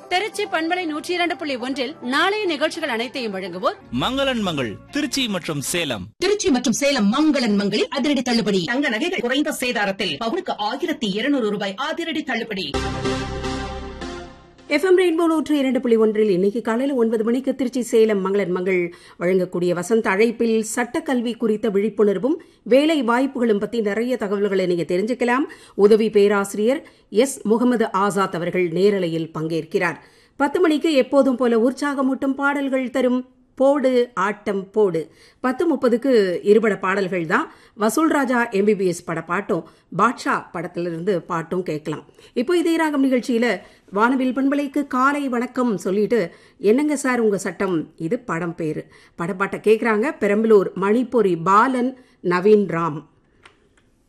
திருச்சி பண்பலை நூற்றி இரண்டு புள்ளி ஒன்றில் நாளைய நிகழ்ச்சிகள் அனைத்தையும் வழங்குவோர் மங்களன் மங்கள் திருச்சி மற்றும் சேலம் திருச்சி மற்றும் சேலம் மங்களன் மங்களில் அதிரடி தள்ளுபடி தங்க நகைகள் குறைந்த சேதாரத்தில் பவுனுக்கு ஆயிரத்தி இருநூறு ரூபாய் அதிரடி தள்ளுபடி எஃப்எம் ரெயின்போ நூற்று இரண்டு புள்ளி ஒன்றில் இன்னைக்கு காலையில் ஒன்பது மணிக்கு திருச்சி சேலம் மங்களன் மங்கள் வழங்கக்கூடிய வசந்த அழைப்பில் சட்டக்கல்வி குறித்த விழிப்புணர்வும் வேலை வாய்ப்புகளும் பற்றி நிறைய தகவல்களை நீங்க தெரிஞ்சுக்கலாம் உதவி பேராசிரியர் எஸ் முகமது ஆசாத் அவர்கள் நேரலையில் பங்கேற்கிறார் பத்து மணிக்கு எப்போதும் போல உற்சாகமூட்டும் பாடல்கள் தரும் போடு ஆட்டம் போடு பத்து முப்பதுக்கு இருபட பாடல்கள் தான் வசூல் ராஜா எம்பிபிஎஸ் பட பாட்டும் பாட்ஷா படத்திலிருந்து பாட்டும் கேட்கலாம் இப்போ இதே ராகம் நிகழ்ச்சியில வானவில் பண்பலைக்கு காலை வணக்கம் சொல்லிட்டு என்னங்க சார் உங்க சட்டம் இது படம் பேரு படப்பாட்டை கேட்குறாங்க பெரம்பலூர் மணிப்பொறி பாலன் நவீன் ராம்